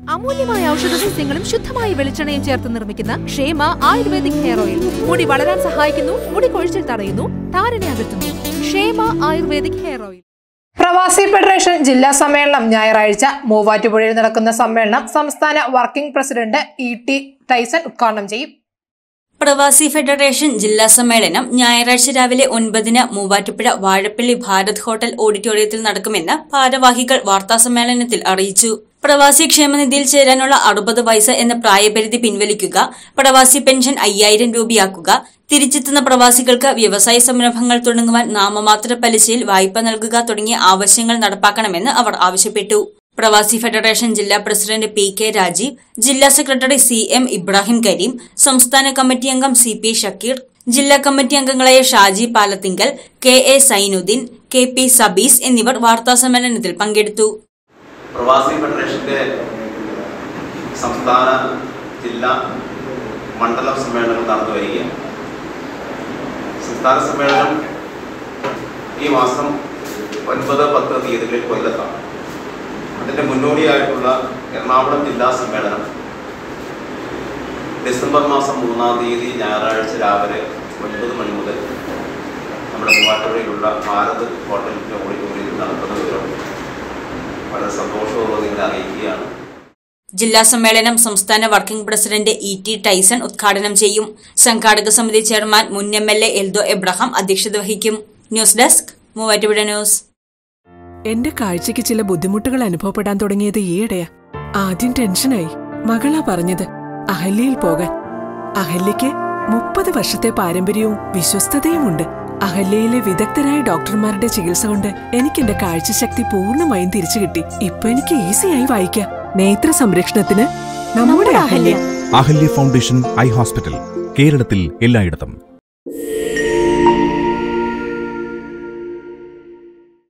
അമൂല്യമായ ഔഷധ സസ്യങ്ങളും ശുദ്ധമായ വെളിച്ചെണ്ണയും ചേർത്ത് നിർമ്മിക്കുന്ന ക്ഷേമ ആയുർവേദിക് ഹെയർ ഓയിൽ മുടി വളരാൻ സഹായിക്കുന്നു മുടി കൊഴിച്ചിൽ തടയുന്നു താരനെ അകറ്റുന്നു ക്ഷേമ ആയുർവേദിക് ഹെയർ ഓയിൽ പ്രവാസി ഫെഡറേഷൻ ജില്ലാ സമ്മേളനം ഞായറാഴ്ച മൂവാറ്റുപുഴയിൽ നടക്കുന്ന സമ്മേളനം സംസ്ഥാന working president E T Taison ഉദ്ഘാടനം ചെയ്യും പ്രവാസി ഫെഡറേഷൻ ജില്ലാ സമ്മേളനം ഞായറാഴ്ച രാവിലെ ഒൻപതിന് മൂവാറ്റുപുഴ വാഴപ്പള്ളി ഭാരത് ഹോട്ടൽ ഓഡിറ്റോറിയത്തിൽ നടക്കുമെന്ന് ഭാരവാഹികൾ വാർത്താസമ്മേളനത്തിൽ അറിയിച്ചു പ്രവാസി ക്ഷേമനിധിയിൽ ചേരാനുള്ള അറുപത് വയസ്സ് എന്ന പ്രായപരിധി പിൻവലിക്കുക പ്രവാസി പെൻഷൻ അയ്യായിരം രൂപയാക്കുക തിരിച്ചെത്തുന്ന പ്രവാസികൾക്ക് വ്യവസായ സംരംഭങ്ങൾ തുടങ്ങുവാൻ നാമമാത്ര പലിശയിൽ വായ്പ നൽകുക തുടങ്ങിയ ആവശ്യങ്ങൾ നടപ്പാക്കണമെന്ന് അവർ ആവശ്യപ്പെട്ടു പ്രവാസി ഫെഡറേഷൻ ജില്ലാ പ്രസിഡന്റ് പി കെ രാജീവ് ജില്ലാ secretary C M Ibrahim Kareem സംസ്ഥാന കമ്മിറ്റി അംഗം സി പി ഷക്കീർ ജില്ലാ കമ്മിറ്റി അംഗങ്ങളായ Shaji Palathingal K A Sainudheen K P Sabees എന്നിവർ വാർത്താസമ്മേളനത്തിൽ പങ്കെടുത്തു പ്രവാസി ഫെഡറേഷന്റെ സംസ്ഥാന ജില്ലാ മണ്ഡലം സമ്മേളനം നടന്നു വരികയാണ് സംസ്ഥാന സമ്മേളനം ഈ മാസം ഒൻപത് പത്ത് തീയതികളിൽ കൊല്ലത്താണ് അതിൻ്റെ മുന്നോടിയായിട്ടുള്ള എറണാകുളം ജില്ലാ സമ്മേളനം ഡിസംബർ മാസം മൂന്നാം തീയതി ഞായറാഴ്ച രാവിലെ ഒൻപത് മണി മുതൽ നമ്മുടെ മൂവാറ്റുപുഴയിലുള്ള ഭാരത് ഹോട്ടലിൻ്റെ ഓഡിറ്റോറിയത്തിൽ നടക്കുന്ന വിവരം വളരെ സന്തോഷപൂർവ്വം നിങ്ങളെ അറിയിക്കുകയാണ് ജില്ലാ സമ്മേളനം സംസ്ഥാന working president E T Taison ഉദ്ഘാടനം ചെയ്യും സംഘാടക സമിതി ചെയർമാൻ മുൻ M L A Eldho Abraham അധ്യക്ഷത വഹിക്കും ന്യൂസ് ഡെസ്ക് മൂവാറ്റുപുഴ ന്യൂസ് എന്റെ കാഴ്ചയ്ക്ക് ചില ബുദ്ധിമുട്ടുകൾ അനുഭവപ്പെടാൻ തുടങ്ങിയത് ഈയിടെയാ ആദ്യം ടെൻഷനായി മകളാ പറഞ്ഞത് അഹല്യയിൽ പോകാൻ അഹല്യയ്ക്ക് മുപ്പത് വർഷത്തെ പാരമ്പര്യവും വിശ്വസ്തതയുമുണ്ട് അഹല്യയിലെ വിദഗ്ധരായ ഡോക്ടർമാരുടെ ചികിത്സ കൊണ്ട് എനിക്ക് എന്റെ കാഴ്ചശക്തി പൂർണ്ണമായും തിരിച്ചു കിട്ടി ഇപ്പൊ എനിക്ക് ഈസിയായി വായിക്കാം നേത്ര സംരക്ഷണത്തിന് നമ്മുടെ Ahalya Ahalya foundation eye hospital കേരളത്തിൽ എല്ലായിടത്തും